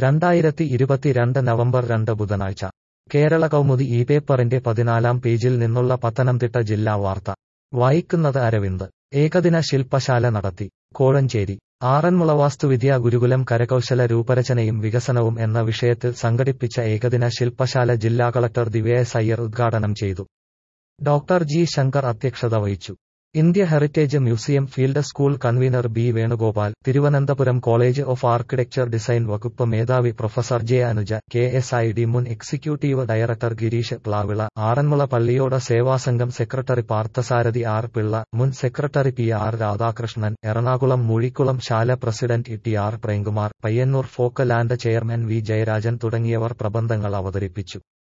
രണ്ടായിരത്തി ഇരുപത്തിരണ്ട് നവംബർ രണ്ട് ബുധനാഴ്ച കേരള കൗമുദി ഈ പേപ്പറിന്റെ പതിനാലാം പേജിൽ നിന്നുള്ള പത്തനംതിട്ട ജില്ലാ വാർത്ത വായിക്കുന്നത് അരവിന്ദ് ഏകദിന ശില്പശാല നടത്തി കോഴഞ്ചേരി ആറന്മുള വാസ്തുവിദ്യാ ഗുരുകുലം കരകൗശല രൂപരചനയും വികസനവും എന്ന വിഷയത്തിൽ സംഘടിപ്പിച്ച ഏകദിന ശില്പശാല ജില്ലാ കളക്ടർ ദിവ്യ എസ് അയ്യർ ഉദ്ഘാടനം ചെയ്തു ഡോക്ടർ ജി ശങ്കർ അധ്യക്ഷത വഹിച്ചു India heritage museum field school convener B Venugopal Thiruvananthapuram college of architecture design വകുപ്പ് മേധാവി professor J Anuja K S I D മുൻ executive director Girish Plavila Aranmula Palliyoda Sevasangham secretary Parthasarathy R Pillai മുൻ secretary P R Radhakrishnan Ernakulam Moozhikkulam Shala president T R Premkumar Payyanur folk land chairman V Jayarajan തുടങ്ങിയവർ പ്രബന്ധങ്ങൾ അവതരിപ്പിച്ചു